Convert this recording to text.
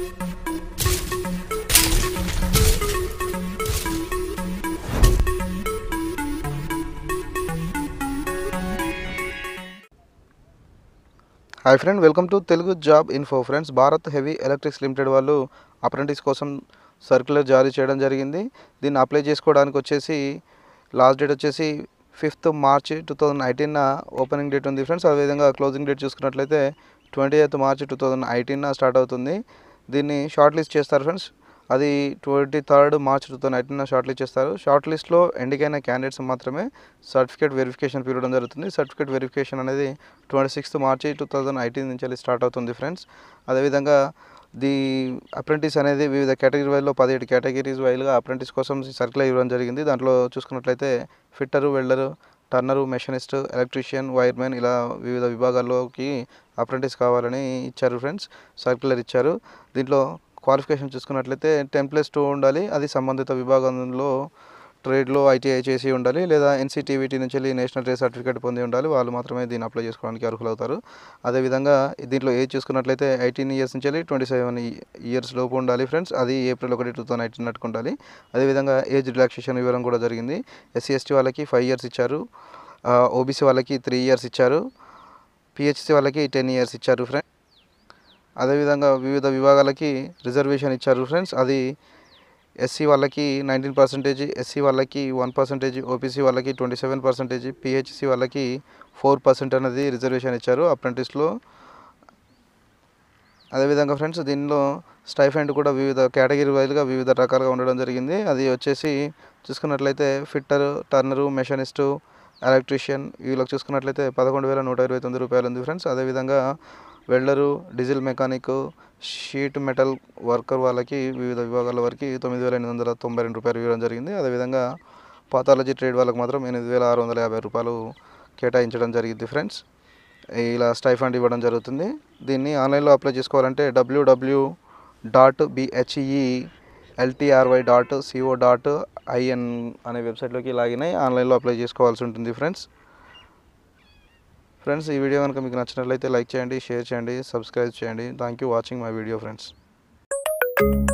hi friend welcome to Telugu job info friends Bharat heavy electricals limited వాళ్ళు apprentice కోసం circular జారీ చేయడం జరిగింది దీన్ని అప్లై చేసుకోవడానికి వచ్చేసి లాస్ట్ డేట్ వచ్చేసి fifth March two thousand eighteen opening date ఉంది ఫ్రెండ్స్ అదేవిధంగా క్లోజింగ్ డేట్ చూసుకున్నట్లయితే twenty eighth March two thousand eighteen start అవుతుంది దీన్ని షార్ట్ లిస్ట్ చేస్తారు ఫ్రెండ్స్ అది twenty third March two thousand eighteen short list చేస్తారు షార్ట్ లిస్ట్లో ఎండికైన క్యాండిడేట్స్ మాత్రమే సర్టిఫికేట్ వెరిఫికేషన్ పీరియడ్ జరుగుతుంది సర్టిఫికేట్ వెరిఫికేషన్ అనేది twenty sixth March two thousand eighteen నుంచి వెళ్ళి స్టార్ట్ అవుతుంది ఫ్రెండ్స్ అదేవిధంగా ది అప్రెంటిస్ అనేది వివిధ కేటగిరీ వైజ్లో పదిహేడు కేటగిరీస్ వైజ్గా అప్రెంటిస్ కోసం సర్కిల్ ఇవ్వడం జరిగింది దాంట్లో చూసుకున్నట్లయితే fitter welder turner machinist electrician wiremen ఇలా వివిధ విభాగాల్లోకి అప్రెంటిస్ కావాలని ఇచ్చారు ఫ్రెండ్స్ సర్క్యులర్ ఇచ్చారు దీంట్లో క్వాలిఫికేషన్ చూసుకున్నట్లయితే టెన్ ప్లస్ టూ ఉండాలి అది సంబంధిత విభాగంలో ట్రేడ్లో ఐటీఐ చేసి ఉండాలి లేదా ఎన్సీటీవీటీ నుంచి వెళ్ళి నేషనల్ ట్రేడ్ సర్టిఫికేట్ పొంది ఉండాలి వాళ్ళు మాత్రమే దీన్ని అప్లై చేసుకోవడానికి అర్హులవుతారు అదేవిధంగా దీంట్లో ఏజ్ చూసుకున్నట్లయితే ఎయిటీన్ ఇయర్స్ నుంచి వెళ్ళి ట్వంటీ సెవెన్ ఇయర్స్ లోపు ఉండాలి ఫ్రెండ్స్ అది ఏప్రిల్ ఒకటి టూ థౌసండ్ ఎయిటీన్ నట్టుకు ఉండాలి అదేవిధంగా ఏజ్ రిలాక్సేషన్ ఇవ్వడం కూడా జరిగింది ఎస్సీ ఎస్టీ వాళ్ళకి ఫైవ్ ఇయర్స్ ఇచ్చారు ఓబీసీ వాళ్ళకి త్రీ ఇయర్స్ ఇచ్చారు పిహెచ్సి వాళ్ళకి టెన్ ఇయర్స్ ఇచ్చారు ఫ్రెండ్స్ అదేవిధంగా వివిధ విభాగాలకి రిజర్వేషన్ ఇచ్చారు ఫ్రెండ్స్ అది ఎస్సీ వాళ్ళకి నైన్టీన్ పర్సెంటేజ్ ఎస్సీ వాళ్ళకి వన్ పర్సెంటేజ్ ఓపీసీ వాళ్ళకి ట్వంటీ సెవెన్ పర్సెంటేజ్ పిహెచ్సి వాళ్ళకి ఫోర్ పర్సెంట్ అనేది రిజర్వేషన్ ఇచ్చారు అప్రెంటిస్లో అదేవిధంగా ఫ్రెండ్స్ దీనిలో స్టైఫెండ్ కూడా వివిధ కేటగిరీ వైజ్గా వివిధ రకాలుగా ఉండడం జరిగింది అది వచ్చేసి చూసుకున్నట్లయితే ఫిట్టర్ టర్నరు మెషనిస్టు ఎలక్ట్రీషియన్ వీళ్ళకి చూసుకున్నట్లయితే పదకొండు వేల నూట ఇరవై తొమ్మిది రూపాయలు ఉంది ఫ్రెండ్స్ అదేవిధంగా welder diesel mechanic sheet metal worker వాళ్ళకి వివిధ విభాగాల వరకు తొమ్మిది వేల ఎనిమిది వందల తొంభై రెండు రూపాయలు ఇవ్వడం జరిగింది అదేవిధంగా పాథాలజీ ట్రేడ్ వాళ్ళకి మాత్రం ఎనిమిది వేల ఆరు వందల యాభై రూపాయలు కేటాయించడం జరిగింది ఫ్రెండ్స్ ఇలా స్టైఫండ్ ఇవ్వడం జరుగుతుంది దీన్ని ఆన్లైన్లో అప్లై చేసుకోవాలంటే W W dot B H E L T R Y dot C O dot I N అనే వెబ్సైట్లోకి లాగిన్ అయ్యి ఆన్లైన్లో అప్లై చేసుకోవాల్సి ఉంటుంది ఫ్రెండ్స్ ఫ్రెండ్స్ ఈ వీడియో కనుక మీకు నచ్చినట్లయితే లైక్ చేయండి షేర్ చేయండి సబ్స్క్రైబ్ చేయండి thank you watching my video friends